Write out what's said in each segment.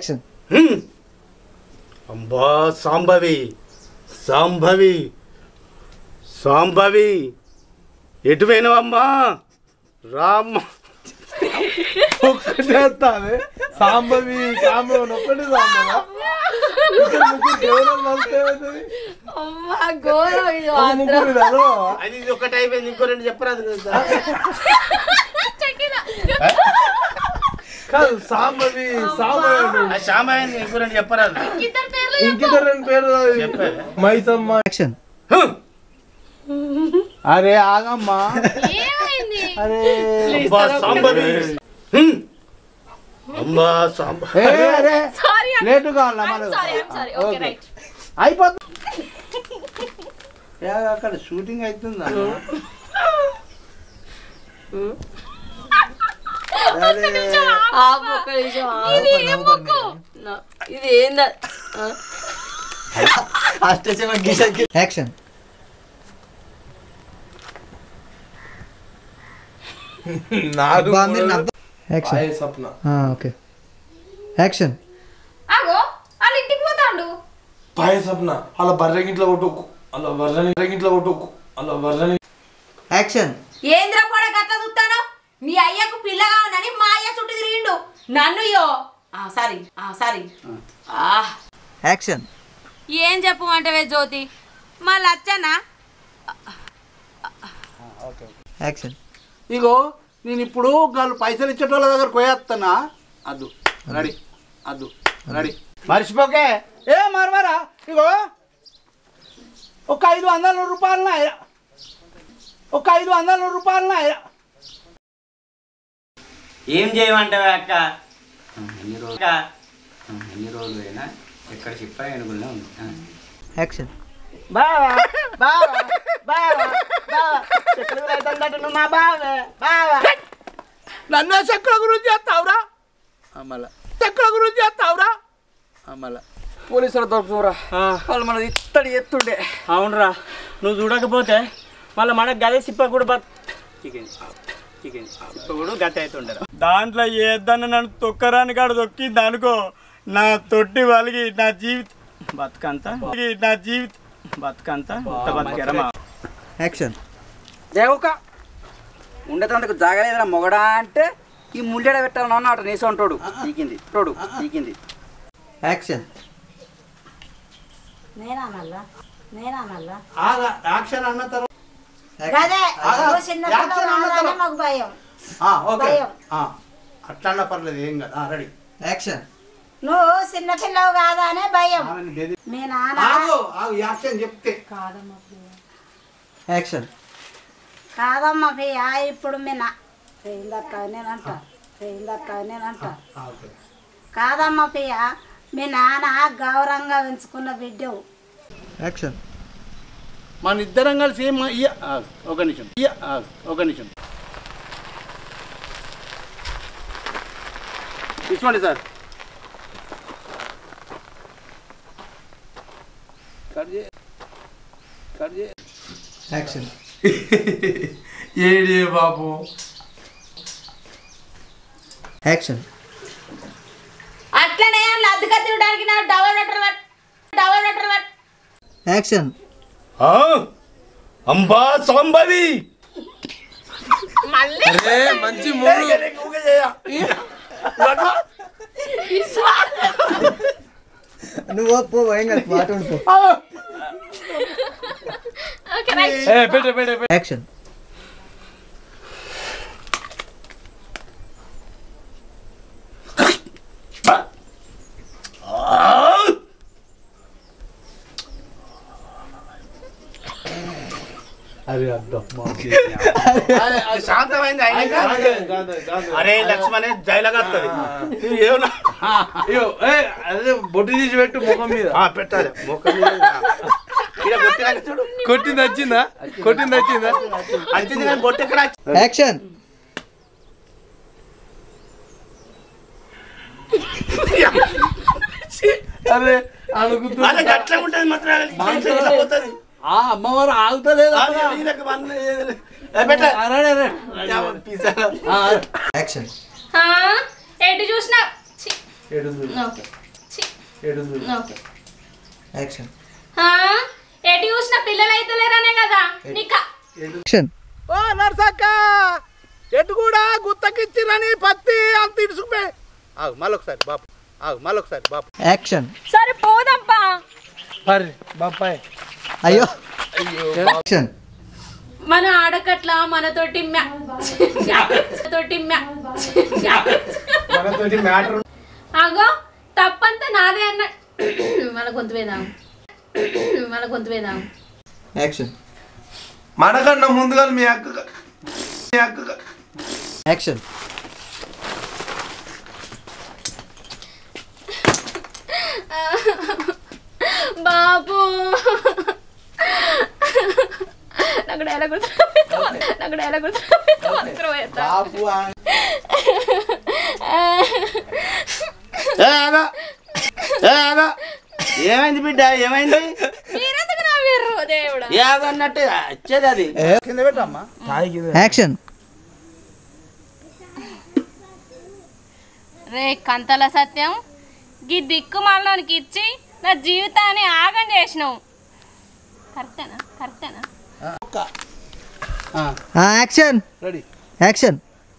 Action హ్మ్. అంబా సాంబవి సాంబవి సాంబవి ఎటు పోయినవమ్మా రామ్మ ఒక్కటే వస్తాను సాంబవి సాంబవి ఒక్కటే సాంబవా ఇద్దరు ముగ్గురు ఎవరో కలిస్తే ఏమవుతుంది? అమ్మా ఘోరం ఇది ఒక మాత్రం. ముగ్గురు ఇదారు. అది ఇది ఒకటి అయిపోయింది ఇంకో రెండు చెప్పరాదు కదా కాదు సాంబవి సాంబవి అంటాడు. ఆ శాంబవి ఇంకో రెండు చెప్పరాదు ఇద్దరు పేర్లు ఇంకిద్దరు రెండు పేరు చెప్పే. మైసమ్మ యాక్షన్ హ్మ్. అరే ఆగమ్మా ఏమైంది అరే అంబా సాంబవి హ్మ్. అంబా సాంబ ఏ, అరే సారీ లేటు కావాలా మన సారీ సారీ ఓకే రైట్ అయిపోతుంది ఏ, అక్కడ షూటింగ్ అవుతుందా అరే ఆపు ఒక్క నిమిషం ఆపు. ఇది ఏం బొక్కు? నా- ఇది ఏంద ఆ? యాక్షన్ నాడు బాగుంది యాక్షన్ పాయ సప్న ఓకే యాక్షన్ ఆగో వాళ్ళ ఇంటికి పోతాండు పాయ సప్న అలా బర్రె గిట్ల కొట్టుకు అలా బర్రెని గిట్ల కొట్టుకు అలా బర్రెని యాక్షన్ ఏంద్ర పొడ గట్ల చూస్తాను మీ అయ్యకు పిల్లగా ఉన్నని మా అయ్య చుట్టూ తిరిగిండు నన్ను యో ఆ సారీ ఆ సారీ ఆ యాక్షన్ ఏం చెప్పమంటవే జ్యోతి మా లచ్చనా యాక్షన్ ఇగో నేను ఇప్పుడు వాళ్ళు పైసలు ఇచ్చేటోళ్ళ దగ్గర పోయేస్తానా అద్దు రెడీ అద్దు రెడీ మర్చిపోకే ఏ మరమరా ఇగో ఒక ఐదు వందల రూపాయలు నాయ ఒక ఐదు వందల రూపాయలు నాయ ఏం చేయమంటావా అక్క ఎన్ని రోజులు ఎన్ని రోజులు అయినా ఎక్కడ చెప్పా అనుకున్నా ఉంది ఆ. యాక్షన్ బావా బావా బావా బావా చెక్కలు రైతుందట నువ్వు మా బావే బావా నన్ను చెక్కల గురించి చేస్తావురా అమ్మల చెక్కల గురించి చేస్తావురా అమ్మల పోలీసులు దొరుకుతురా వాళ్ళు మనది ఇత్తడి ఎత్తుండే అవునరా నువ్వు చూడకపోతే మళ్ళీ మనకు గదే సిప్ప కూడా బత్ చికెన్ చికెన్ సిప్ప కూడా గత అవుతుండరా దాంట్లో ఏదన్నా నన్ను తొక్కరాని కాడ తొక్కింది అనుకో నా తొట్టి వలిగి నా జీవిత బతుకంతా నా జీవిత బతుకంతా ఉత్త బతికేరమా యాక్షన్ దేవక ఉండేటందుకు జాగలేదురా మొగడా అంటే ఈ ముల్లెడ పెట్టాలని అన్నమాట నేసి ఉంటాడు పీకింది తోడు పీకింది యాక్షన్ నేనా మళ్ళా నేనా మళ్ళా ఆగా యాక్షన్ అన్న తర్వాత గదే ఆగా, ఓ చిన్న యాక్షన్ పిల్లలు అన్న రాగానే తర్వాత. మాకు భయం ఆ, ఓకే భయం. ఆ, అట్లా అన్న పర్లేదు ఏం కదా రెడీ యాక్షన్ నువ్వు చిన్న పిల్లవు కాదా అనే భయం ఆమెను బెదిరి మీ నాన్న ఆగు ఆగు యాక్షన్ చెప్తే యాక్షన్ కాదమ్మా పియ్య ఇప్పుడు మీ నా ఏందక్క నేనంట ఏందక్క నేనంట ఆ, ఓకే కాదమ్మా పియ్య మీ నాన్న గౌరవంగా పెంచుకున్న బిడ్డవు యాక్షన్ మన ఇద్దరం కలిసి ఏం ఇయ్య ఆ, ఒక నిమిషం ఇయ్య ఆ, ఒక నిమిషం తీసుకోండి సార్ యాక్షన్ ఏడే బాబు యాక్షన్ అట్లనే లద్దుగా తినడానికి నాకు డబల్ బెటర్ పట్ డబల్ బెటర్ పట్ యాక్షన్ అంబా సాంబవి అరే మంచి మూడు నువ్వు పో ఏం కాదు పాట ఉండిపో ఓకే రైట్ ఏ పెట్టే పెట్టే పెట్టే. యాక్షన్ అరే అద్దం శాంతమైంది అయినాక అరే లక్ష్మణే జైలుగా వస్తుంది ఏమన్నా అయ్యో ఏ అదే బొట్టు తీసి పెట్టు ముఖం మీద ఆ, పెట్టాలి మొక్క మీద ఈడ కొట్టినాక చూడు కొట్టింది వచ్చిందా కొట్టింది వచ్చిందా వచ్చింది కానీ బొట్టు ఎక్కడ వచ్చింది? యాక్షన్ అరే అనుకుంటా అదే గట్ల ఉంటుంది మాత్రం ఇట్లా పోతుంది ఆ అమ్మవారు ఆగుతలేదు ఆ, ఈయనకు వన్ ఏది లేదు. ఏ, పెట్ట. Yeah, pizza. యాక్షన్ ఎటు చూసినా ఛీ, ఎడు చూడు ఓకే ఛీ, ఎడు చూడు ఓకే యాక్షన్ ఆ, ఎటు చూసిన పిల్లలు అయితే లేరనే కదా నీక యాక్షన్ ఓ నర్సక్క ఎటు కూడా గుత్తకిచ్చిరని పత్తి అంత ఇడుచుకుపోయి ఆగు మళ్ళొకసారి బాపు ఆగు మళ్ళొకసారి బాపు యాక్షన్ సరే పోదాంపా పరి బాపాయ్ అయ్యో యాక్షన్ మన ఆడకట్ల మనతోటి మ్యా తోటి మ్యా మనతోటి మ్యాటర్ అగో తప్పంతా నాదే అన్న మన గొంతు వేదాం మన గొంతు వేదాం యాక్షన్ మనకన్నా ముందుగా మీ అక్క మీ అక్క యాక్షన్ బాబు నాకు డైలాగ్ గుర్తు నాకు డైలాగ్ గుర్తు మాత్రం వేస్తా. బాబు ఏమైంది బిడ్డ ఏమైంది మీరెందుకు నవ్విర్రు దేవుడా ఏదన్నట్టు వచ్చేది అది కింద పెట్టమ్మా యాక్షన్ రే కంతల సత్యం గీ దిక్కు మాలలోనికి ఇచ్చి నా జీవితాన్ని ఆగం చేసినావు కరెక్టేనా కరెక్టేనా యాక్షన్ రెడీ యాక్షన్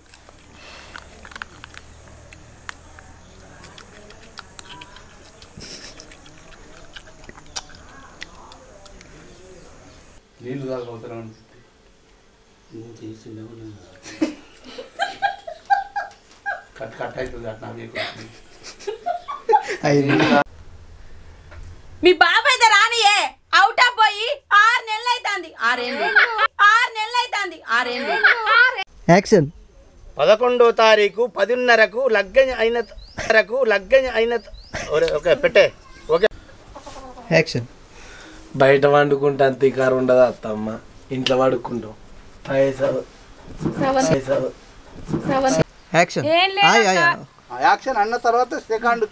నీళ్ళు తాగవుతారా కట్ కట్ అవుతుంది అట్లా అయింది మీ బాబు అయితే రానియే అవుట్ ఆఫ్ పోయి ఆరు నెలలు అవుతుంది ఆరేళ్ళు ఆరు నెలలు అవుతుంది ఆరేళ్ళు యాక్షన్ పదకొండో తారీఖు పదిన్నరకు లగ్గం అయిన రకు లగ్గం అయిన ఒరే, ఓకే పెట్టే ఓకే యాక్షన్ బయట వండుకుంటే అంత ఇకారం ఉండదు అత్తమ్మ ఇంట్లో వండుకుంటాం పైసలు పైసలు యాక్షన్ ఏం లేదు ఆయ్, ఆయ్, అక్క. ఆయ్. యాక్షన్ అన్న తర్వాత సెకండ్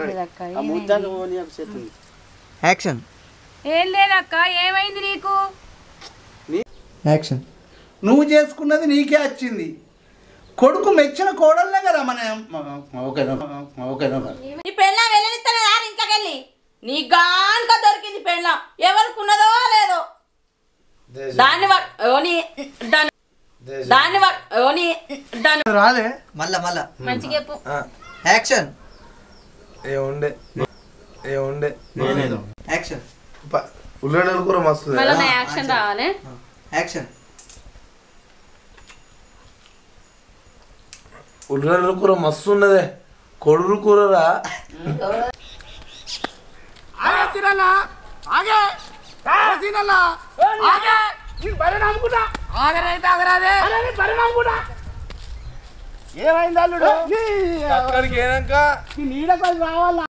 యాక్షన్ ఏం లేదక్క ఏమైంది నీకు యాక్షన్ నువ్వు చేసుకున్నది నీకే వచ్చింది కొడుకు మెచ్చిన కోడలనే కదా మన ఓకేనా ఓకేనా నీ పెళ్ళం వెళ్ళనిస్తాను యారు ఇంట్లోకెళ్ళి నీ గానుక దొరికింది పెళ్ళం ఎవరికి ఉన్నదో లేదో దాన్ని వా- ఓని దాన్ని దాన్ని వా- ఓని దాన్ని రాలే మళ్ళా మళ్ళా మంచిగా చెప్పు యాక్షన్ ఏముండే ఏముండే యాక్షన్ ఉల్లగడ్డల కూర మస్తు మళ్ళీ నా యాక్షన్ రావాలి యాక్షన్ ఉల్లగడ్డల కూర మస్తు ఉన్నదే కొడుకు కూరరా ఏమైంది అల్లుడు అక్కడికి ఏనాక నీడకు రావాలా